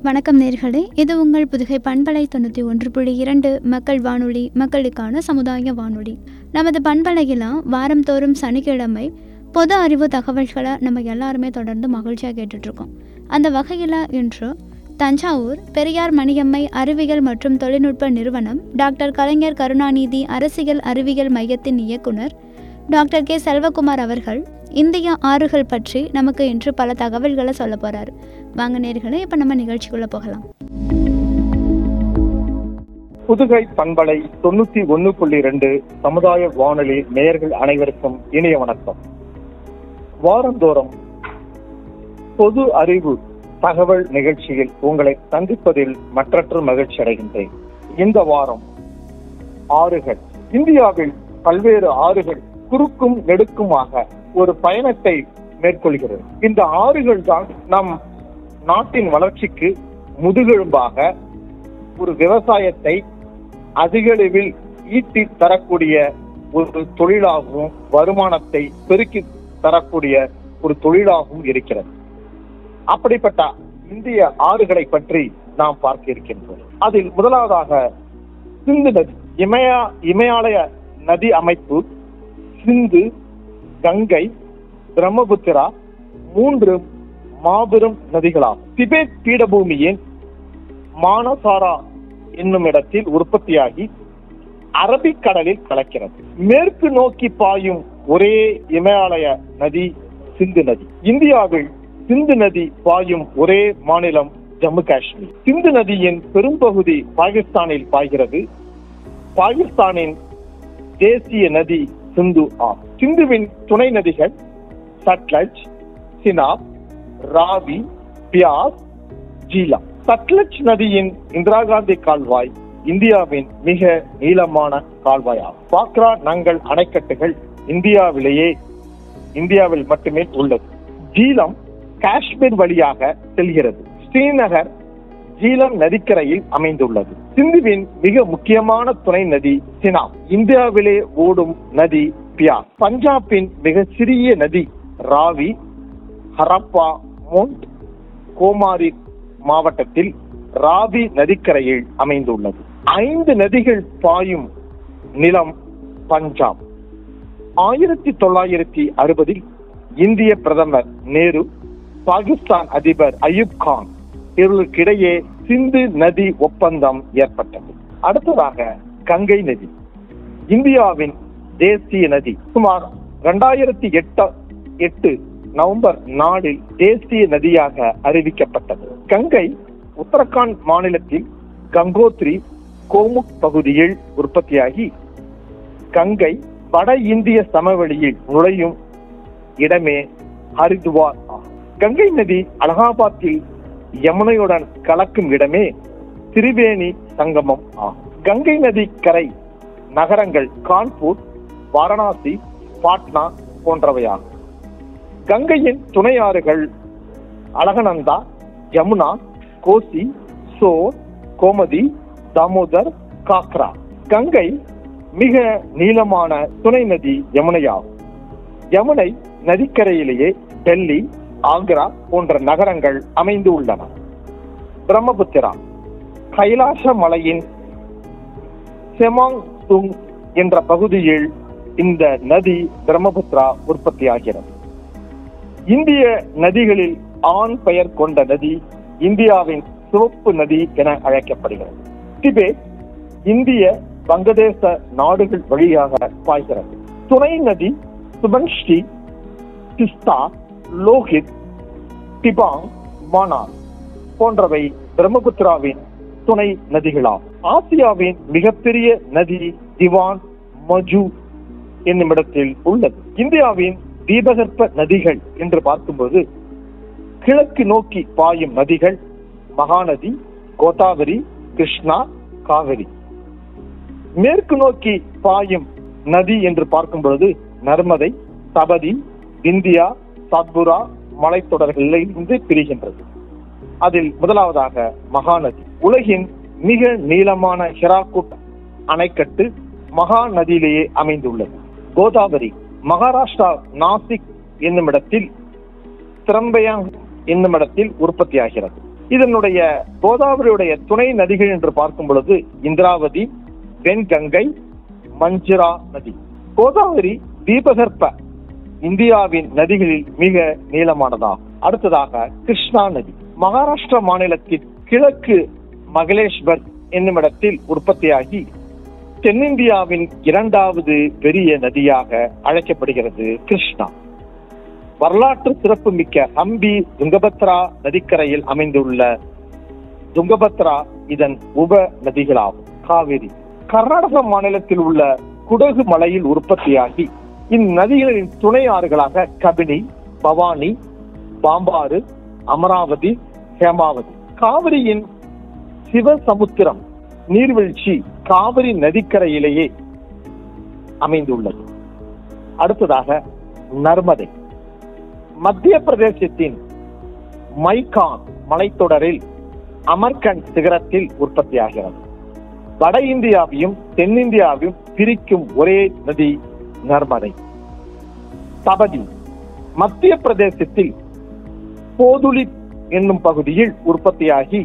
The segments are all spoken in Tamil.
வணக்கம் நேர்களே இது உங்கள் புதுகை பண்பலை தொண்ணூற்றி ஒன்று புள்ளி இரண்டு மக்கள் வானொலி மக்களுக்கான சமுதாய வானொலி நமது பண்பலையில் வாரந்தோறும் சனிக்கிழமை பொது அறிவு தகவல்களை நம்ம எல்லாருமே தொடர்ந்து மகிழ்ச்சியாக கேட்டுட்ருக்கோம் அந்த வகையில் இன்று தஞ்சாவூர் பெரியார் மணியம்மை அறிவியல் மற்றும் தொழில்நுட்ப நிறுவனம் டாக்டர் கலைஞர் கருணாநிதி அரசியல் அறிவியல் மையத்தின் இயக்குனர் டாக்டர் கே செல்வகுமார் அவர்கள் இந்திய ஆறுகள் பற்றி நமக்கு இன்று பல தகவல்களை சொல்ல போகிறாரு வாங்க நேர்களே இப்போ நம்ம நிகழ்ச்சிக்குள்ளே போகலாம் புதுகை பண்பலை தொண்ணூத்தி ஒன்னு புள்ளி ரெண்டு சமுதாய வானொலி நேயர்கள் அனைவருக்கும் இனிய வணக்கம் வாரந்தோறும் பொது அறிவு தகவல் நிகழ்ச்சியில் உங்களை சந்திப்பதில் மற்றற்ற மகிழ்ச்சி அடைகின்றேன் இந்த வாரம் ஆறுகள் இந்தியாவில் பல்வேறு ஆறுகள் குறுக்கும் நெடுக்குமாக ஒரு பயணத்தை மேற்கொள்கிறது இந்த ஆறுகள் தான் நம் நாட்டின் வளர்ச்சிக்கு முதுகெலும்பாக ஒரு விவசாயத்தை அதிகளவில் ஈட்டி தரக்கூடிய ஒரு தொழிலாகவும் வருமானத்தை பெருக்கி தரக்கூடிய ஒரு தொழிலாகவும் இருக்கிறது அப்படிப்பட்ட இந்திய ஆறுகளை பற்றி நாம் பார்க்க இருக்கின்றோம் அதில் முதலாவதாக சிந்து நதி இமயா இமயாலய நதி அமைப்பு சிந்து கங்கை பிரம்மபுத்திரா மூன்று மாபெரும் நதிகளாகும் திபெத் பீடபூமியின் மானசாரா என்னும் இடத்தில் உற்பத்தியாகி அரபிக்கடலில் கலக்கிறது மேற்கு நோக்கி பாயும் ஒரே இமயாலய நதி சிந்து நதி இந்தியாவில் சிந்து நதி பாயும் ஒரே மாநிலம் ஜம்மு காஷ்மீர் சிந்து நதியின் பெரும்பகுதி பாகிஸ்தானில் பாய்கிறது பாகிஸ்தானின் தேசிய நதி சிந்து ஆகும் சிந்துவின் துணை நதிகள் சட்லஜ் சினாப் ராவி பியாஸ் ஜீலா சட்லஜ் நதியின் இந்திரா காந்தி கால்வாய் இந்தியாவின் மிக நீளமான கால்வாய் ஆகும் பாக்ரா நங்கள் அணைக்கட்டுகள் இந்தியாவிலேயே இந்தியாவில் மட்டுமே உள்ளது ஜீலம் காஷ்மீர் வழியாக செல்கிறது ஸ்ரீநகர் ஜீலம் நதிக்கரையில் அமைந்துள்ளது சிந்துவின் மிக முக்கியமான துணை நதி சினாப் இந்தியாவிலே ஓடும் நதி பியாஸ் பஞ்சாபின் மிக சிறிய நதி ராவி ஹரப்பா மோண்ட் கோமாரி மாவட்டத்தில் ராவி நதிக்கரையில் அமைந்துள்ளது ஐந்து நதிகள் பாயும் நிலம் பஞ்சாப் ஆயிரத்தி தொள்ளாயிரத்தி அறுபதில் இந்திய பிரதமர் நேரு பாகிஸ்தான் அதிபர் அயூப் கான் இவர்களுக்கிடையே சிந்து நதி ஒப்பந்தம் ஏற்பட்டது அடுத்ததாக கங்கை நதி இந்தியாவின் தேசிய நதி சுமார் இரண்டாயிரத்தி எட்டு எட்டு நவம்பர் நாலில் தேசிய நதியாக அறிவிக்கப்பட்டது கங்கை உத்தரகாண்ட் மாநிலத்தில் கங்கோத்ரி கோமுக் பகுதியில் உற்பத்தியாகி கங்கை வட இந்திய சமவெளியில் நுழையும் இடமே ஹரித்வார் ஆகும் கங்கை நதி அலகாபாத்தில் யமுனையுடன் கலக்கும் இடமே திரிவேணி சங்கமம் ஆகும் கங்கை நதி கரை நகரங்கள் கான்பூர் வாரணாசி பாட்னா போன்றவையாகும் கங்கையின் துணை ஆறுகள் அழகநந்தா யமுனா கோசி சோர் கோமதி தாமோதர் காக்ரா கங்கை மிக நீளமான துணை நதி யமுனையாகும் யமுனை நதிக்கரையிலேயே டெல்லி ஆக்ரா போன்ற நகரங்கள் அமைந்து உள்ளன பிரம்மபுத்திரா கைலாச மலையின் செமாங் துங் என்ற பகுதியில் இந்த நதி பிரம்மபுத்திரா உற்பத்தியாகிறது இந்திய நதிகளில் ஆண் பெயர் கொண்ட நதி இந்தியாவின் சிவப்பு நதி என அழைக்கப்படுகிறது திபெத் இந்திய வங்கதேச நாடுகள் வழியாக பாய்கிறது துணை நதி சுபன்ஸ்ரீ திஸ்தா லோஹித் டிபாங் மானார் போன்றவை பிரம்மபுத்திராவின் துணை நதிகளாகும் ஆசியாவின் மிகப்பெரிய நதி திவான் மஜு என்னும் இடத்தில் உள்ளது இந்தியாவின் தீபகற்ப நதிகள் என்று பார்க்கும்போது கிழக்கு நோக்கி பாயும் நதிகள் மகாநதி கோதாவரி கிருஷ்ணா காவிரி மேற்கு நோக்கி பாயும் நதி என்று பார்க்கும் பொழுது நர்மதை தபதி விந்தியா சத்புரா மலைத்தொடர்களிலிருந்து பிரிகின்றது அதில் முதலாவதாக மகாநதி உலகின் மிக நீளமான ஹிராகுட் அணைக்கட்டு மகாநதியிலேயே அமைந்துள்ளது கோதாவரி மகாராஷ்டிரா நாசிக் என்னும் இடத்தில் திரம்பயாங் என்னும் இடத்தில் உற்பத்தியாகிறது இதனுடைய கோதாவரியுடைய துணை நதிகள் என்று பார்க்கும் பொழுது இந்திராவதி வெண்கங்கை மஞ்சிரா நதி கோதாவரி தீபகற்ப இந்தியாவின் நதிகளில் மிக நீளமானதாகும் அடுத்ததாக கிருஷ்ணா நதி மகாராஷ்டிரா மாநிலத்தின் கிழக்கு மகளேஸ்வர் என்னுமிடத்தில் உற்பத்தியாகி தென்னிந்தியாவின் இரண்டாவது பெரிய நதியாக அழைக்கப்படுகிறது கிருஷ்ணா வரலாற்று சிறப்புமிக்க ஹம்பி துங்கபத்ரா நதிக்கரையில் அமைந்துள்ள துங்கபத்ரா இதன் உப நதிகளாகும் காவிரி கர்நாடக மாநிலத்தில் உள்ள குடகு மலையில் உற்பத்தியாகி இந்நதிகளின் துணை ஆறுகளாக கபினி பவானி பாம்பாறு அமராவதி ஹேமாவதி காவிரியின் சிவசமுத்திரம் நீர்வீழ்ச்சி காவிரி நதிக்கரையிலேயே அமைந்துள்ளது அடுத்ததாக நர்மதை மத்திய பிரதேசத்தின் மைகான் மலைத்தொடரில் அமர்கண்ட் சிகரத்தில் உற்பத்தியாகிறது வட இந்தியாவையும் தென்னிந்தியாவையும் பிரிக்கும் ஒரே நதி நர்மதை தபதி மத்திய பிரதேசத்தில் போதுலி என்னும் பகுதியில் உற்பத்தியாகி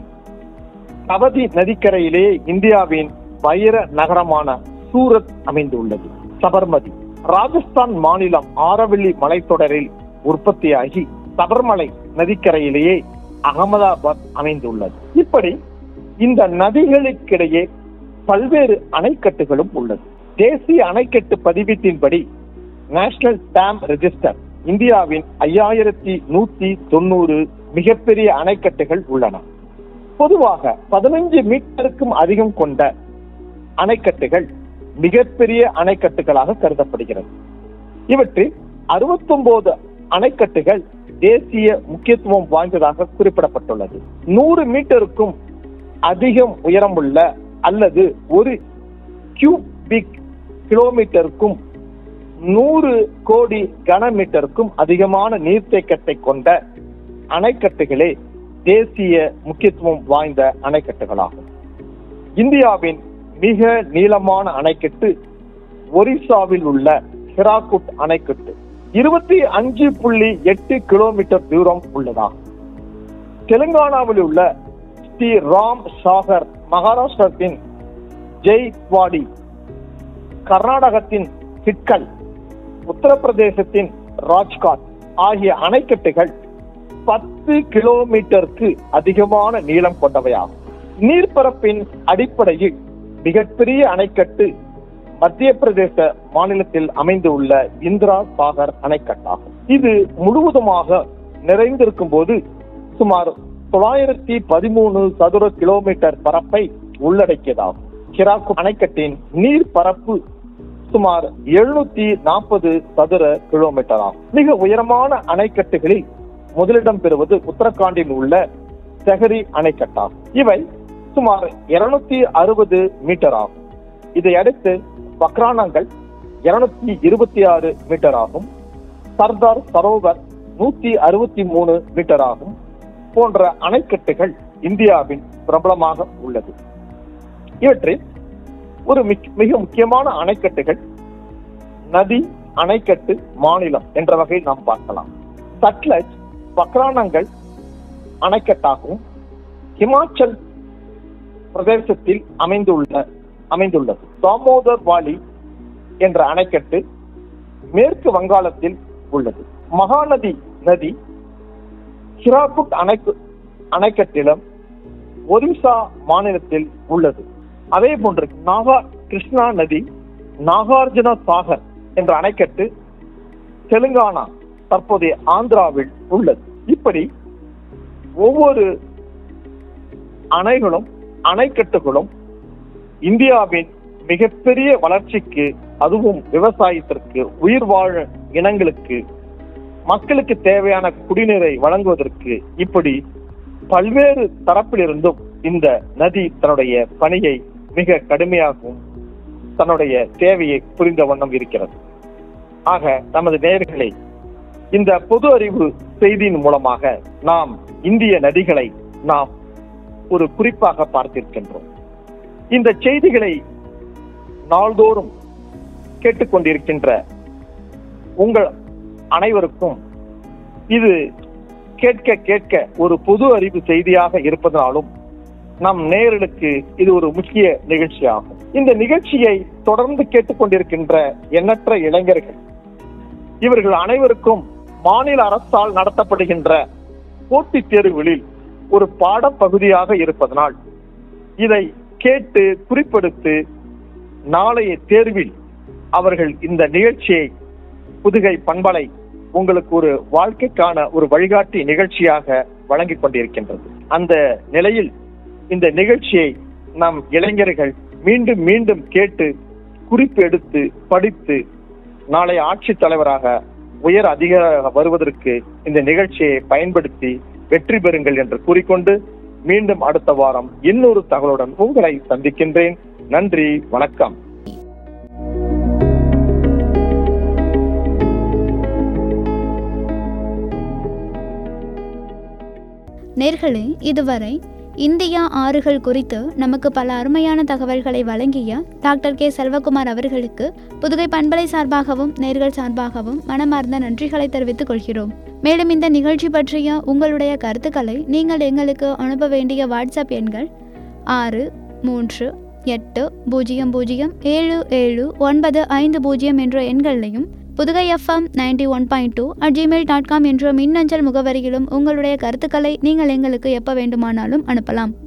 தபதி நதிக்கரையிலே இந்தியாவின் வைர நகரமான சூரத் அமைந்துள்ளது சபர்மதி ராஜஸ்தான் மாநிலம் ஆரவல்லி மலைத்தொடரில் உற்பத்தியாகி சபர்மலை நதிக்கரையிலேயே அகமதாபாத் அமைந்துள்ளது இப்படி இந்த நதிகளுக்கிடையே பல்வேறு அணைக்கட்டுகளும் உள்ளது தேசிய அணைக்கட்டு பதிவீட்டின்படி நேஷனல் டேம் ரெஜிஸ்டர் இந்தியாவின் ஐயாயிரத்தி நூத்தி தொண்ணூறு மிகப்பெரிய அணைக்கட்டுகள் உள்ளன பொதுவாக பதினைஞ்சு மீட்டருக்கும் அதிகம் கொண்ட அணைக்கட்டுகள் மிகப்பெரிய அணைக்கட்டுகளாக கருதப்படுகிறது இவற்றில் அறுபத்தொன்பது அணைக்கட்டுகள் தேசிய முக்கியத்துவம் வாய்ந்ததாக குறிப்பிடப்பட்டுள்ளது நூறு மீட்டருக்கும் அதிகம் உயரமுள்ள அல்லது ஒரு கியூபிக் கிலோமீட்டருக்கும் நூறு கோடி கனமீட்டருக்கும் அதிகமான நீர்த்தேக்கத்தை கொண்ட அணைக்கட்டுகளே தேசிய முக்கியத்துவம் வாய்ந்த அணைக்கட்டுகளாகும் இந்தியாவின் மிக நீளமான அணைக்கட்டு ஒரிசாவில் உள்ள ஹிராகுட் அணைக்கட்டு இருபத்தி அஞ்சு புள்ளி எட்டு கிலோமீட்டர் தூரம் உள்ளதாகும் தெலுங்கானாவில் உள்ள ஸ்ரீ ராம் சாகர் மகாராஷ்டிரத்தின் ஜெய்வாடி கர்நாடகத்தின் சிக்கல் உத்தரப்பிரதேசத்தின் ராஜ்காட் ஆகிய அணைக்கட்டுகள் பத்து கிலோமீட்டருக்கு அதிகமான நீளம் கொண்டவையாகும் நீர்ப்பரப்பின் அடிப்படையில் மிகப்பெரிய அணைக்கட்டு மத்திய பிரதேச மாநிலத்தில் அமைந்துள்ள இந்திரா சாகர் அணைக்கட்டாகும் இது முழுவதுமாக நிறைந்திருக்கும் போது சுமார் தொள்ளாயிரத்தி பதிமூணு சதுர கிலோமீட்டர் பரப்பை உள்ளடக்கியதாகும் ஹிராக்கு அணைக்கட்டின் நீர் பரப்பு சுமார் எழுநூத்தி நாற்பது சதுர கிலோமீட்டர் ஆகும் மிக உயரமான அணைக்கட்டுகளில் முதலிடம் பெறுவது உத்தரகாண்டில் உள்ள செஹரி அணைக்கட்டாகும் இவை சுமார் இருநூத்தி அறுபது மீட்டர் ஆகும் இதை அடுத்து பக்ரானங்கள் இருநூத்தி இருபத்தி ஆறு மீட்டர் ஆகும் சர்தார் சரோவர் நூத்தி அறுபத்தி மூணு மீட்டர் ஆகும் போன்ற அணைக்கட்டுகள் இந்தியாவின் பிரபலமாக உள்ளது இவற்றில் ஒரு மிக்- மிக முக்கியமான அணைக்கட்டுகள் நதி அணைக்கட்டு மாநிலம் என்ற வகையில் நாம் பார்க்கலாம் சட்லஜ் பக்ரானங்கள் அணைக்கட்டாகவும் ஹிமாச்சல் பிரதேசத்தில் அமைந்துள்ள அமைந்துள்ளது தாமோதர் வாலி என்ற அணைக்கட்டு மேற்கு வங்காளத்தில் உள்ளது மகாநதி நதி ஹிராகுட் அணைக்கு அணைக்கட்டிலும் ஒரிசா மாநிலத்தில் உள்ளது அதே போன்று நாகா கிருஷ்ணா நதி நாகார்ஜுன சாகர் என்ற அணைக்கட்டு தெலுங்கானா தற்போதைய ஆந்திராவில் உள்ளது இப்படி ஒவ்வொரு அணைகளும் அணைக்கட்டுகளும் இந்தியாவின் மிகப்பெரிய வளர்ச்சிக்கு அதுவும் விவசாயத்திற்கு உயிர் வாழ இனங்களுக்கு மக்களுக்கு தேவையான குடிநீரை வழங்குவதற்கு இப்படி பல்வேறு தரப்பிலிருந்தும் இந்த நதி தன்னுடைய பணியை மிக கடுமையாகவும் தன்னுடைய தேவையை புரிந்த வண்ணம் இருக்கிறது ஆக நமது நேயர்களே இந்த பொது அறிவு செய்தியின் மூலமாக நாம் இந்திய நதிகளை நாம் ஒரு குறிப்பாக பார்த்திருக்கின்றோம் இந்த செய்திகளை நாள்தோறும் கேட்டுக்கொண்டிருக்கின்ற உங்கள் அனைவருக்கும் இது கேட்க கேட்க ஒரு பொது அறிவு செய்தியாக இருப்பதனாலும் நம் நேயர்களுக்கு இது ஒரு முக்கிய நிகழ்ச்சியாகும் இந்த நிகழ்ச்சியை தொடர்ந்து கேட்டுக்கொண்டிருக்கின்ற எண்ணற்ற இளைஞர்கள் இவர்கள் அனைவருக்கும் மாநில அரசால் நடத்தப்படுகின்ற போட்டித் தேர்வுகளில் ஒரு பாடப்பகுதியாக இருப்பதனால் இதை கேட்டு குறிப்பெடுத்து நாளைய தேர்வில் அவர்கள் இந்த நிகழ்ச்சியை புதுகை பண்பலை உங்களுக்கு ஒரு வாழ்க்கைக்கான ஒரு வழிகாட்டி நிகழ்ச்சியாக வழங்கிக் கொண்டிருக்கின்றது அந்த நிலையில் இந்த நிகழ்ச்சியை நம் இளைஞர்கள் மீண்டும் மீண்டும் கேட்டு குறிப்பு எடுத்து படித்து நாளை ஆட்சித் தலைவராக உயர் அதிகார வருவதற்கு இந்த நிகழ்ச்சியை பயன்படுத்தி வெற்றி பெறுங்கள் என்று கூறிக்கொண்டு மீண்டும் அடுத்த வாரம் இன்னொரு தகவலுடன் உங்களை சந்திக்கின்றேன் நன்றி வணக்கம் நேர்களே இதுவரை இந்தியா ஆறுகள் குறித்து நமக்கு பல அருமையான தகவல்களை வழங்கிய டாக்டர் கே செல்வகுமார் அவர்களுக்கு புதுகை பண்பலை சார்பாகவும் நேர்கள் சார்பாகவும் மனமார்ந்த நன்றிகளை தெரிவித்துக் கொள்கிறோம் மேலும் இந்த நிகழ்ச்சி பற்றிய உங்களுடைய கருத்துக்களை நீங்கள் எங்களுக்கு அனுப்ப வேண்டிய வாட்ஸ்அப் எண்கள் ஆறு மூன்று எட்டு பூஜ்ஜியம் பூஜ்ஜியம் ஏழு ஏழு ஒன்பது ஐந்து பூஜ்ஜியம் என்ற எண்களையும் Pudugai FM ninety one point two at Gmail dot com என்ற மின்னஞ்சல் முகவரியிலும் உங்களுடைய கருத்துக்களை நீங்கள் எங்களுக்கு எப்போ வேண்டுமானாலும் அனுப்பலாம்